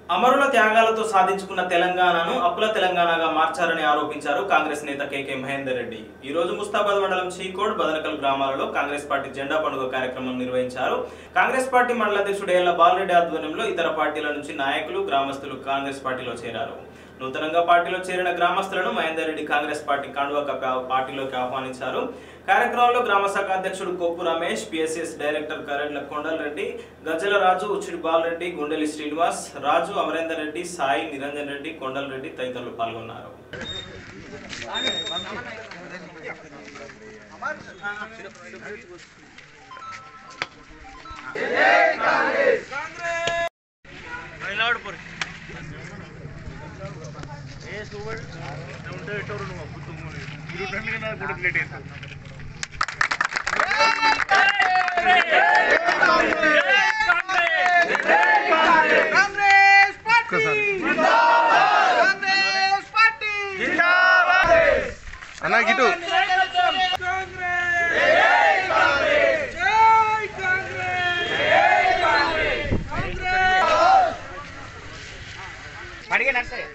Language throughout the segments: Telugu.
అమరుల త్యాగాలతో సాధించుకున్న తెలంగాణను అప్పుల తెలంగాణగా మార్చారని ఆరోపించారు కాంగ్రెస్ నేత కేకే మహేందర్ రెడ్డి ఈ రోజు ముస్తాబాద్ మండలం చీకోడ్ బదనకల్ గ్రామాలలో కాంగ్రెస్ పార్టీ జెండా పండుగ కార్యక్రమం నిర్వహించారు కాంగ్రెస్ పార్టీ మండల అధ్యక్షుడు ఏళ్ల బాలరెడ్డి ఆధ్వర్యంలో ఇతర పార్టీల నుంచి నాయకులు గ్రామస్తులు కాంగ్రెస్ పార్టీలో చేరారు నూతనంగా పార్టీలో చేరిన గ్రామస్తులను మహేందర్ రెడ్డి కాంగ్రెస్ పార్టీ కండువా కప్పి ఆ పార్టీలోకి ఆహ్వానించారు కార్యక్రమంలో గ్రామ శాఖ అధ్యక్షుడు కొప్పు రమేష్ పిఎస్ఎస్ డైరెక్టర్ కరెడ్ల కొండల్ రెడ్డి గజ్జల రాజు ఉచ్చిడి బాలరెడ్డి గుండెలి శ్రీనివాస్ రాజు అమరేందర్ రెడ్డి సాయి నిరంజన్ రెడ్డి కొండల్ రెడ్డి తదితరులు పాల్గొన్నారు కాంగ్రెస్ పార్టీ కాంగ్రెస్ పార్టీ అన్నా గిటు కాంగ్రెస్ జై కాంగ్రెస్ జై కాంగ్రెస్ జై కాంగ్రెస్ కాంగ్రెస్ అడిగే నర్సరీ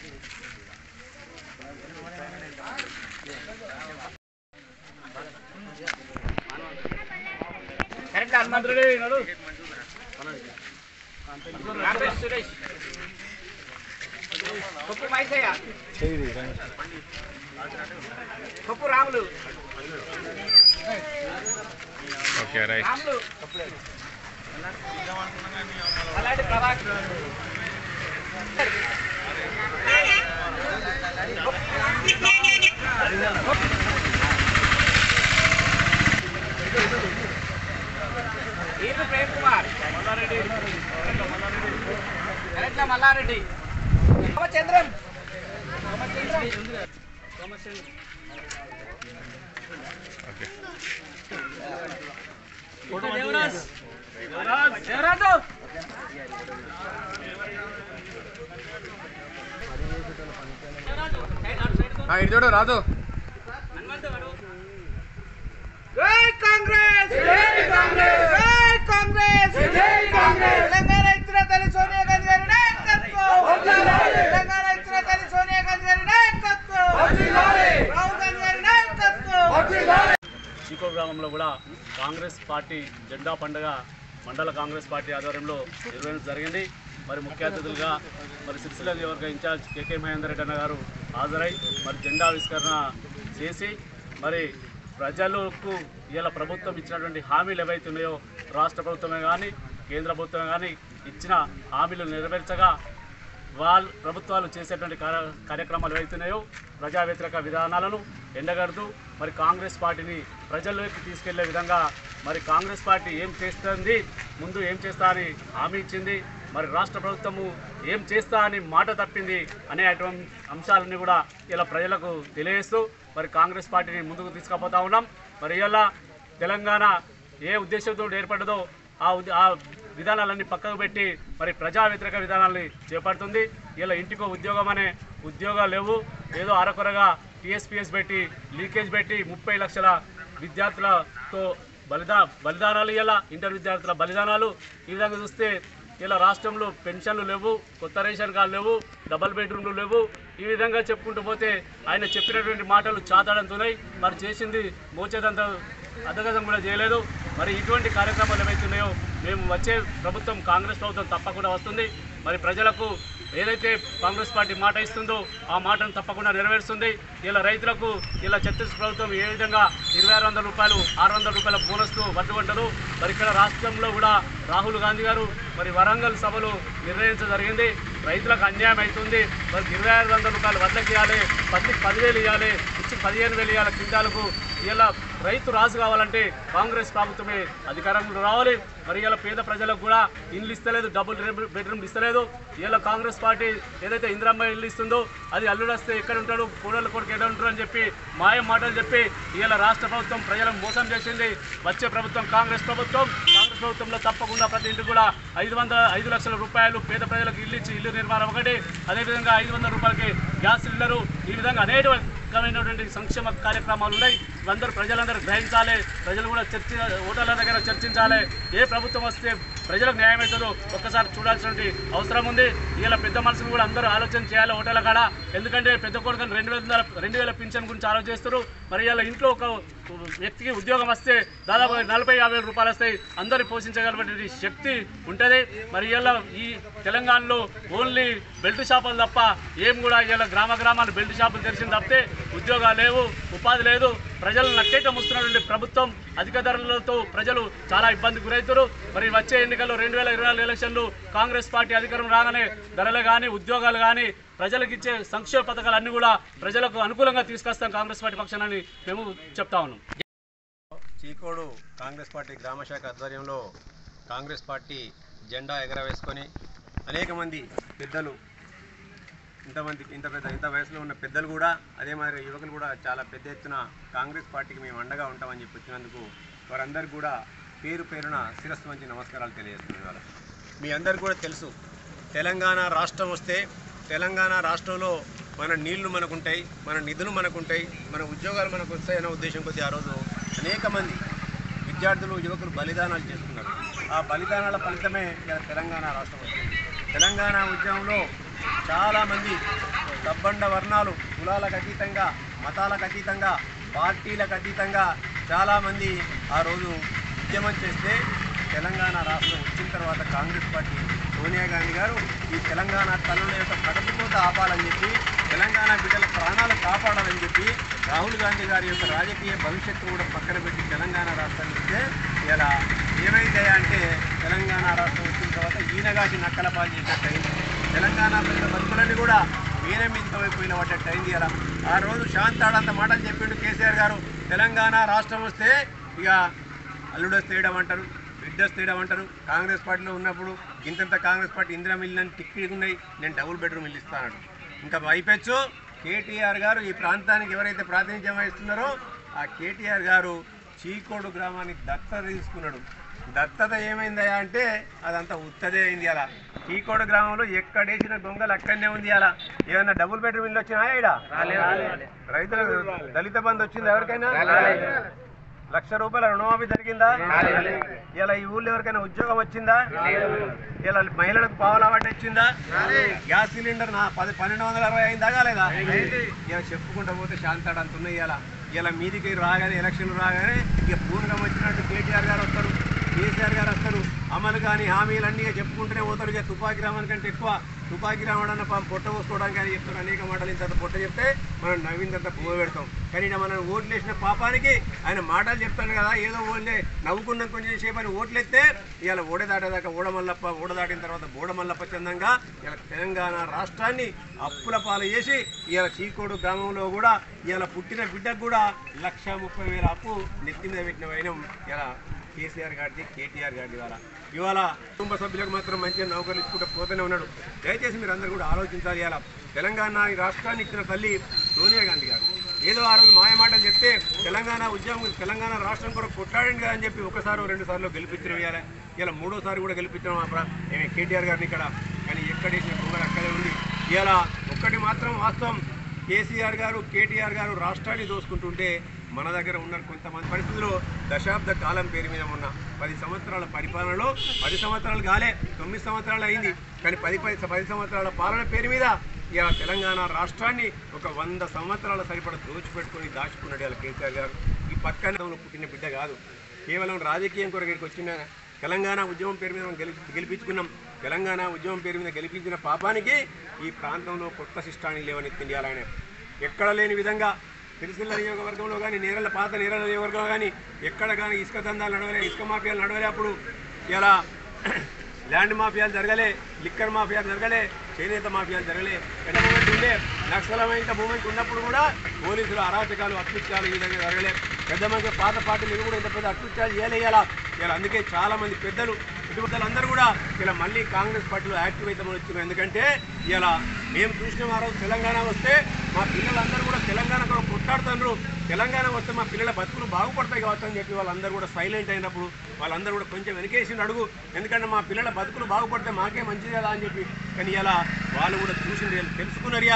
కరెక్ట్ హనుమంతుడు రామేష్ సురేష్ కొప్పు మైసయ్య కొప్పు రాములు ఓకే రైట్ రాములు అలాంటి ప్రభాకర్ ఈరు ప్రేమ్ కుమార్ కరెక్ట్గా మల్లారెడ్డి రామచంద్రం ఓకే దేవరాజు దేవరాజు ఇటు చూడు రాజు జై కాంగ్రెస్ జై కాంగ్రెస్ జై కాంగ్రెస్ జై కాంగ్రెస్ తెలంగాణ ఇచ్చిన తల్లి సోనియా గాంధీ గారి నాయకత్వం తెలంగాణ ఇచ్చిన తల్లి సోనియా గాంధీ గారి నాయకత్వం రాహుల్ గాంధీ గారి నాయకత్వం చీకో గ్రామంలో కూడా కాంగ్రెస్ పార్టీ జెండా పండుగ మండల కాంగ్రెస్ పార్టీ ఆధ్వర్యంలో నిర్వహించడం జరిగింది మరి ముఖ్య అతిథులుగా మరి సిరిసిల్ల నియోజకవర్గ ఇన్ఛార్జ్ కేకే మహేందర్ రెడ్డి అన్న గారు హాజరై మరి జెండా ఆవిష్కరణ చేసి మరి ప్రజలకు ఇలా ప్రభుత్వం ఇచ్చినటువంటి హామీలు ఏవైతే ఉన్నాయో రాష్ట్ర ప్రభుత్వమే కానీ కేంద్ర ప్రభుత్వమే కానీ ఇచ్చిన హామీలు నెరవేర్చగా వాళ్ళ ప్రభుత్వాలు చేసేటువంటి కార్య- కార్యక్రమాలు ఏవైతున్నాయో ప్రజా వ్యతిరేక విధానాలను ఎండగడుతూ మరి కాంగ్రెస్ పార్టీని ప్రజల్లోకి తీసుకెళ్లే విధంగా మరి కాంగ్రెస్ పార్టీ ఏం చేస్తుంది ముందు ఏం చేస్తా అని హామీ ఇచ్చింది మరి రాష్ట్ర ప్రభుత్వము ఏం చేస్తా అని మాట తప్పింది అనే అటువంటి అంశాలన్నీ కూడా ఇలా ప్రజలకు తెలియజేస్తూ మరి కాంగ్రెస్ పార్టీని ముందుకు తీసుకుపోతా ఉన్నాం మరి ఇలా తెలంగాణ ఏ ఉద్దేశంతో ఏర్పడ్డదో ఆ ఉద్- ఆ విధానాలన్నీ పక్కకు పెట్టి మరి ప్రజా వ్యతిరేక విధానాల్ని చేపడుతుంది ఇలా ఇంటికో ఉద్యోగం అనే ఉద్యోగాలు లేవు ఏదో అరకొరగా టీఎస్పీఎస్ పెట్టి లీకేజ్ పెట్టి ముప్పై లక్షల విద్యార్థులతో బలిదా బలిదానాలు ఇలా ఇంటర్ విద్యార్థుల బలిదానాలు ఈ విధంగా చూస్తే ఇలా రాష్ట్రంలో పెన్షన్లు లేవు కొత్త రేషన్ కార్డు లేవు డబల్ బెడ్రూమ్లు లేవు ఈ విధంగా చెప్పుకుంటూ పోతే ఆయన చెప్పినటువంటి మాటలు చాతాడంతున్నాయి మరి చేసింది మోచేదంత అధగతం కూడా చేయలేదు మరి ఇటువంటి కార్యక్రమాలు ఏవైతున్నాయో మేము వచ్చే ప్రభుత్వం కాంగ్రెస్ ప్రభుత్వం తప్పకుండా వస్తుంది మరి ప్రజలకు ఏదైతే కాంగ్రెస్ పార్టీ మాట ఇస్తుందో ఆ మాటను తప్పకుండా నెరవేరుస్తుంది ఇలా రైతులకు ఇలా ఛత్తీస్గఢ్ ప్రభుత్వం ఏ విధంగా ఇరవై ఆరు వందల రూపాయలు ఆరు వందల రూపాయల బోనస్తో పట్టుకుంటారు మరి ఇక్కడ రాష్ట్రంలో కూడా రాహుల్ గాంధీ గారు మరి వరంగల్ సభలో నిర్ణయించడం జరిగింది రైతులకు అన్యాయం అవుతుంది మరి ఇరవై ఆరు వందల రూపాయలు వడ్లకి ఇవ్వాలి పత్తికి పదివేలు ఇవ్వాలి ఇచ్చి పదిహేను వేలు ఇవ్వాలి క్వింటాలకు ఇలా రైతు రాజు కావాలంటే కాంగ్రెస్ ప్రభుత్వమే అధికారంలో రావాలి మరి ఇలా పేద ప్రజలకు కూడా ఇల్లు ఇస్తలేదు డబుల్ బెడ్రూమ్ ఇస్తలేదు ఇలా కాంగ్రెస్ పార్టీ ఏదైతే ఇందిరమ్మ ఇల్లు ఇస్తుందో అది అల్లుడు వస్తే ఎక్కడ ఉంటాడు కూడల కొడుకు ఎక్కడ ఉంటాడు అని చెప్పి మాయం మాటలు చెప్పి ఇలా రాష్ట్ర ప్రభుత్వం ప్రజలను మోసం చేసింది వచ్చే ప్రభుత్వం కాంగ్రెస్ ప్రభుత్వం కాంగ్రెస్ ప్రభుత్వంలో తప్పకుండా ప్రతి ఇంటికి కూడా ఐదు వందల ఐదు లక్షల రూపాయలు పేద ప్రజలకు ఇల్లు ఇచ్చి ఇల్లు నిర్మాణం ఒకటి అదేవిధంగా ఐదు వందల రూపాయలకి గ్యాస్ సిలిండరు ఈ విధంగా అనేక రకమైనటువంటి సంక్షేమ కార్యక్రమాలు ఉన్నాయి ఇవందరూ ప్రజలందరూ గ్రహించాలి ప్రజలు కూడా చర్చ ఓటర్ల దగ్గర చర్చించాలి ఏ ప్రభుత్వం వస్తే ప్రజలకు న్యాయం అవుతుందో ఒక్కసారి చూడాల్సినటువంటి అవసరం ఉంది ఇలా పెద్ద మనుషులు కూడా అందరూ ఆలోచన చేయాలి ఓటర్ల కాడ ఎందుకంటే పెద్ద కొడుకుని రెండు వేల రెండు వేల పింఛన్ గురించి ఆలోచిస్తారు మరి ఇలా ఇంట్లో ఒక వ్యక్తికి ఉద్యోగం వస్తే దాదాపు నలభై యాభై వేల రూపాయలు వస్తాయి అందరు పోషించగలిగినటువంటి శక్తి ఉంటుంది మరి ఇలా ఈ తెలంగాణలో ఓన్లీ బెల్ట్ షాపులు తప్ప ఏం కూడా ఇలా గ్రామ గ్రామాలు బెల్ట్ షాపులు తెరిచింది తప్పితే ఉద్యోగాలు లేవు ఉపాధి లేదు ప్రజలను నట్టేట ముస్తున్నటువంటి ప్రభుత్వం అధిక ధరలతో ప్రజలు చాలా ఇబ్బంది గురవుతారు మరి వచ్చే ఎన్నికల్లో రెండు వేల ఇరవై నాలుగు ఎలక్షన్లు కాంగ్రెస్ పార్టీ అధికారం రాగానే ధరలు కానీ ఉద్యోగాలు కానీ ప్రజలకు ఇచ్చే సంక్షేమ పథకాలు అన్ని కూడా ప్రజలకు అనుకూలంగా తీసుకొస్తాం కాంగ్రెస్ పార్టీ పక్షానని మేము చెప్తా ఉన్నాం చీకోడు కాంగ్రెస్ పార్టీ గ్రామ శాఖ ఆధ్వర్యంలో కాంగ్రెస్ పార్టీ జెండా ఎగరవేసుకొని అనేక మంది పెద్దలు ఇంతమంది ఇంత పెద్ద ఇంత వయసులో ఉన్న పెద్దలు కూడా అదే మాదిరి యువకులు కూడా చాలా పెద్ద ఎత్తున కాంగ్రెస్ పార్టీకి మేము అండగా ఉంటామని చెప్పి వచ్చినందుకు వారందరికీ కూడా పేరు పేరున శిరస్సు మంచి నమస్కారాలు తెలియజేస్తున్నాను ఇవాళ మీ అందరికీ కూడా తెలుసు తెలంగాణ రాష్ట్రం వస్తే తెలంగాణ రాష్ట్రంలో మన నీళ్లు మనకుంటాయి మన నిధులు మనకుంటాయి మన ఉద్యోగాలు మనకు వస్తాయన్న ఉద్దేశం కొద్దీ ఆ రోజు అనేక మంది విద్యార్థులు యువకులు బలిదానాలు చేస్తున్నారు ఆ బలిదానాల ఫలితమే ఇలా తెలంగాణ రాష్ట్రం వచ్చింది తెలంగాణ ఉద్యమంలో చాలామంది డబ్బండ వర్ణాలు కులాలకు అతీతంగా మతాలకు అతీతంగా పార్టీలకు అతీతంగా చాలామంది ఆ రోజు ఉద్యమం చేస్తే తెలంగాణ రాష్ట్రం వచ్చిన తర్వాత కాంగ్రెస్ పార్టీ సోనియా గాంధీ గారు ఈ తెలంగాణ తల్లుల యొక్క కడుపుకోత ఆపాలని చెప్పి తెలంగాణ బిడ్డల ప్రాణాలు కాపాడాలని చెప్పి రాహుల్ గాంధీ గారి యొక్క రాజకీయ భవిష్యత్తు కూడా పక్కన పెట్టి తెలంగాణ రాష్ట్రాన్ని ఇస్తే ఇలా ఏమైంది అంటే తెలంగాణ రాష్ట్రం వచ్చిన తర్వాత ఈనగాటి నక్కల పాలు చేసినట్టు అయింది తెలంగాణ ప్రజల బతుకులన్నీ కూడా వీర మింతమైపోయిన పడ్డట్టు అయింది ఇలా ఆ రోజు శాంతాడంత మాటలు చెప్పిండు కేసీఆర్ గారు తెలంగాణ రాష్ట్రం వస్తే ఇక అల్లుడు వస్తేయడం అంటారు బిడ్డ వస్తేయడం అంటారు కాంగ్రెస్ పార్టీలో ఉన్నప్పుడు ఇంతంత కాంగ్రెస్ పార్టీ ఇందిరా మిల్లు అని టిక్కి ఉన్నాయి నేను డబుల్ బెడ్రూమ్ ఇల్లు ఇస్తాను ఇంకా వైపెచ్చు కేటీఆర్ గారు ఈ ప్రాంతానికి ఎవరైతే ప్రాతినిధ్యం వహిస్తున్నారో ఆ కేటీఆర్ గారు చీకోడు గ్రామాన్ని దత్తత తీసుకున్నాడు దత్తత ఏమైందయా అంటే అదంతా ఉత్తదే అయింది అలా చీకోడు గ్రామంలో ఎక్కడేసిన దొంగలు అక్కడనే ఉంది అలా ఏమన్నా డబుల్ బెడ్రూమ్ ఇల్లు వచ్చినాయా ఈడ రైతులకు దళిత బంధు వచ్చింది ఎవరికైనా లక్ష రూపాయల రుణమాఫీ జరిగిందా ఇలా ఈ ఊళ్ళో ఎవరికైనా ఉద్యోగం వచ్చిందా ఇలా మహిళలకు పావులా వాటి వచ్చిందా గ్యాస్ సిలిండర్ నా పది పన్నెండు వందల అరవై అయిందా కాలేదా ఇలా చెప్పుకుంటూ పోతే శాంతాడు అంత ఉన్నాయి ఇలా ఇలా మీదికి రాగానే ఎలక్షన్లు రాగానే ఇక పూర్ణంగా వచ్చినట్టు కేటీఆర్ గారు వస్తారు కేసీఆర్ గారు వస్తారు అమలు కానీ హామీలన్నీ ఇక చెప్పుకుంటూనే పోతారు ఇక తుపాకీ రామన్ కంటే ఎక్కువ తుపాకీ రావడన్న పాపం పొట్ట పోసుకోవడానికి కానీ చెప్తారు అనేక మాటలు ఇంత పొట్ట చెప్తే మనం నవ్విందంత పువ్వు పెడతాం కానీ ఈయన మనం ఓట్లు వేసిన పాపానికి ఆయన మాటలు చెప్తాను కదా ఏదో ఓన్లే నవ్వుకున్నాం కొంచెం సేపు అని ఓట్లు ఎత్తే ఇవాళ ఓడ దాటేదాకా ఓడమల్లప్ప ఓడ దాటిన తర్వాత బోడమల్లప్ప చందంగా ఇలా తెలంగాణ రాష్ట్రాన్ని అప్పుల పాలు చేసి ఇవాళ చీకోడు గ్రామంలో కూడా ఇవాళ పుట్టిన బిడ్డకు కూడా లక్ష ముప్పై వేల అప్పు నెత్తి మీద పెట్టిన వైనం ఇలా కేసీఆర్ గారిది కేటీఆర్ గారిది ఇవాళ ఇవాళ కుటుంబ సభ్యులకు మాత్రం మంచిగా నౌకర్లు ఇచ్చుకుంటూ పోతూనే ఉన్నాడు దయచేసి మీరు అందరూ కూడా ఆలోచించాలి ఇలా తెలంగాణ ఈ రాష్ట్రాన్ని ఇచ్చిన తల్లి సోనియా గాంధీ గారు ఏదో ఆ రోజు మాయ మాటలు చెప్తే తెలంగాణ ఉద్యమం తెలంగాణ రాష్ట్రం కొరకు కొట్లాడండి కదా అని చెప్పి ఒకసారి రెండు సార్లు గెలిపించడం ఇవ్వాలి ఇలా మూడోసారి కూడా గెలిపించడం మా ప్ర- ఏమి కేటీఆర్ గారిని ఇక్కడ కానీ ఎక్కడేసిన పొగలు అక్కడే ఉంది ఇలా ఒక్కటి మాత్రం వాస్తవం కేసీఆర్ గారు కేటీఆర్ గారు రాష్ట్రాన్ని దోసుకుంటుంటే మన దగ్గర ఉన్న కొంతమంది పరిస్థితుల్లో దశాబ్ద కాలం పేరు మీద ఉన్న పది సంవత్సరాల పరిపాలనలో పది సంవత్సరాలు కాలే తొమ్మిది సంవత్సరాలు అయింది కానీ పది పది పది సంవత్సరాల పాలన పేరు మీద ఇక తెలంగాణ రాష్ట్రాన్ని ఒక వంద సంవత్సరాల సరిపడ దోచిపెట్టుకొని దాచుకున్నాడు ఇలా కేసీఆర్ గారు ఈ పక్కన పుట్టిన బిడ్డ కాదు కేవలం రాజకీయం కొరకు ఇక్కడికి వచ్చిన తెలంగాణ ఉద్యమం పేరు మీద మనం గెలిపి గెలిపించుకున్నాం తెలంగాణ ఉద్యమం పేరు మీద గెలిపించిన పాపానికి ఈ ప్రాంతంలో కొత్త శిష్టాన్ని లేవనెత్తింది అలానే ఎక్కడ లేని విధంగా సిరిసిల్ల నియోజకవర్గంలో కానీ నేరల పాత నేరల నియోజకవర్గంలో కానీ ఎక్కడ కానీ ఇసుక దందాలు నడవలే ఇసుక మాఫియాలు నడవలే అప్పుడు ఇలా ల్యాండ్ మాఫియాలు జరగలే లిక్కర్ మాఫియాలు జరగలే చేనేత మాఫియాలు జరగలే ఎంత మూమెంట్ ఉండే నక్సలమైన మూమెంట్ ఉన్నప్పుడు కూడా పోలీసులు అరాచకాలు అత్యుత్యాలు ఈ విధంగా జరగలే పెద్ద మంది పాత పార్టీలు ఇవి కూడా ఇంత పెద్ద అత్యుత్యాలు చేయలేయాలా ఇలా అందుకే చాలా మంది పెద్దలు ఇటువంటి అందరూ కూడా ఇలా మళ్ళీ కాంగ్రెస్ పార్టీలో యాక్టివ్ అవుతామని వచ్చినారు ఎందుకంటే ఇలా మేము చూసిన ఆ రోజు తెలంగాణ వస్తే మా పిల్లలందరూ కూడా తెలంగాణ కొరకు కొట్లాడుతున్నారు తెలంగాణ వస్తే మా పిల్లల బతుకులు బాగుపడతాయి కావచ్చు అని చెప్పి వాళ్ళందరూ కూడా సైలెంట్ అయినప్పుడు వాళ్ళందరూ కూడా కొంచెం వెనకేసి అడుగు ఎందుకంటే మా పిల్లల బతుకులు బాగుపడితే మాకే మంచిది కదా అని చెప్పి కానీ ఇలా వాళ్ళు కూడా చూసింది తెలుసుకున్నారు ఇలా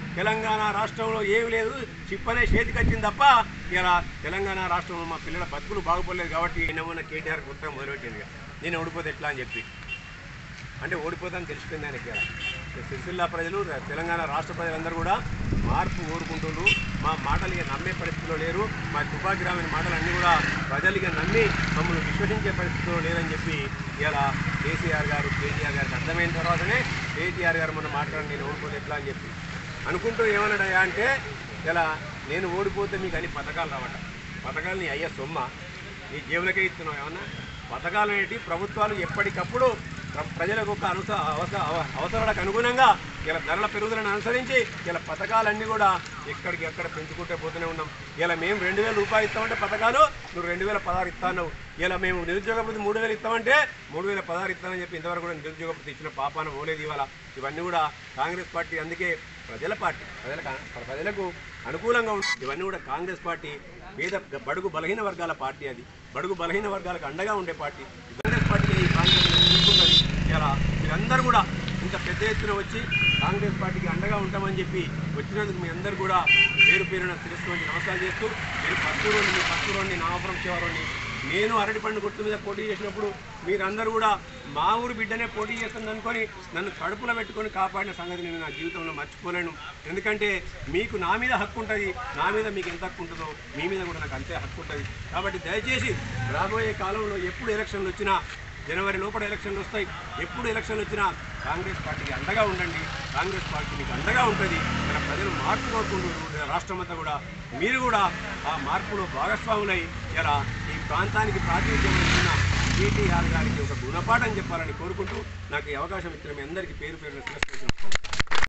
తెలంగాణ రాష్ట్రంలో ఏమి లేదు చిప్పనే చేతికి వచ్చింది తప్ప ఇలా తెలంగాణ రాష్ట్రంలో మా పిల్లల బతుకులు బాగుపడలేదు కాబట్టి నిన్న కేటీఆర్ కొత్తగా మొదలుపెట్టింది నేను ఓడిపోతే ఎట్లా అని చెప్పి అంటే ఓడిపోతాను తెలిసిపోయింది ఆయనకి ఇలా. సిరిసిల్ల ప్రజలు ర- తెలంగాణ రాష్ట్ర ప్రజలందరూ కూడా మార్పు కోరుకుంటున్నారు మా మాటలు ఇక నమ్మే పరిస్థితిలో లేరు మా తుపాకి రామైన మాటలు అన్నీ కూడా ప్రజలు ఇక నమ్మి మమ్మల్ని విశ్వసించే పరిస్థితిలో లేరని చెప్పి ఇలా కేసీఆర్ గారు కేటీఆర్ గారికి అర్థమైన తర్వాతనే కేటీఆర్ గారు మనం మాట్లాడి నేను ఓడిపోతే ఎట్లా అని చెప్పి అనుకుంటూ ఏమన్నాడయ్యా అంటే ఇలా నేను ఓడిపోతే మీకు అన్ని పథకాలు రావట పథకాలు నీ అయ్యే సొమ్మ నీ జేబులకే ఇస్తున్నావు ఏమన్నా పథకాలు అనేటి ప్రభుత్వాలు ఎప్పటికప్పుడు ప్ర- ప్రజలకు ఒక అనుస అవస అవ- అవసరాలకు అనుగుణంగా ఇలా ధరల పెరుగుదలను అనుసరించి ఇలా పథకాలన్నీ కూడా ఎక్కడికి ఎక్కడ పెంచుకుంటే పోతూనే ఉన్నాం ఇలా మేము రెండు వేల రూపాయలు ఇస్తామంటే పథకాలు నువ్వు రెండు వేల పదహారు ఇస్తాను ఇలా మేము నిరుద్యోగ వృత్తి మూడు వేలు ఇస్తామంటే మూడు వేల పదహారు ఇస్తానని చెప్పి ఇంతవరకు కూడా నిరుద్యోగ వృత్తి ఇచ్చిన పాపాన పోలేదు ఇవాళ ఇవన్నీ కూడా కాంగ్రెస్ పార్టీ అందుకే ప్రజల పార్టీ ప్రజల ప్రజలకు అనుకూలంగా ఉంటుంది ఇవన్నీ కూడా కాంగ్రెస్ పార్టీ పేద బడుగు బలహీన వర్గాల పార్టీ అది బడుగు బలహీన వర్గాలకు అండగా ఉండే పార్టీ కాంగ్రెస్ పార్టీ ఈ కాంగ్రెస్ తీసుకున్నది ఇలా మీరందరూ కూడా ఇంత పెద్ద ఎత్తున వచ్చి కాంగ్రెస్ పార్టీకి అండగా ఉంటామని చెప్పి వచ్చినందుకు మీ అందరు కూడా పేరు పేరున శిరస్సు నమస్కారం చేస్తూ మీరు పత్తూరుని మీ పత్తూరుని నామపురం శివారుని నేను అరటిపండు గుర్తు మీద పోటీ చేసినప్పుడు మీరందరూ కూడా మా ఊరు బిడ్డనే పోటీ చేస్తుంది అనుకొని నన్ను కడుపులో పెట్టుకొని కాపాడిన సంగతి నేను నా జీవితంలో మర్చిపోలేను ఎందుకంటే మీకు నా మీద హక్కు ఉంటుంది నా మీద మీకు ఎంత హక్కు ఉంటుందో మీ మీద కూడా నాకు అంతే హక్కు ఉంటుంది కాబట్టి దయచేసి రాబోయే కాలంలో ఎప్పుడు ఎలక్షన్లు వచ్చినా జనవరి లోపల ఎలక్షన్లు వస్తాయి ఎప్పుడు ఎలక్షన్లు వచ్చినా కాంగ్రెస్ పార్టీకి అండగా ఉండండి కాంగ్రెస్ పార్టీ మీకు అండగా ఉంటుంది మన ప్రజలు మార్పు కోరుకుంటున్నారు రాష్ట్రం అంతా కూడా మీరు కూడా ఆ మార్పులో భాగస్వాములై ఇలా ఈ ప్రాంతానికి ప్రాతినిధ్యం వహిస్తున్న కేటీఆర్ గారికి ఒక గుణపాఠం చెప్పాలని కోరుకుంటూ నాకు ఈ అవకాశం ఇచ్చిన మీ అందరికీ పేరు పేరు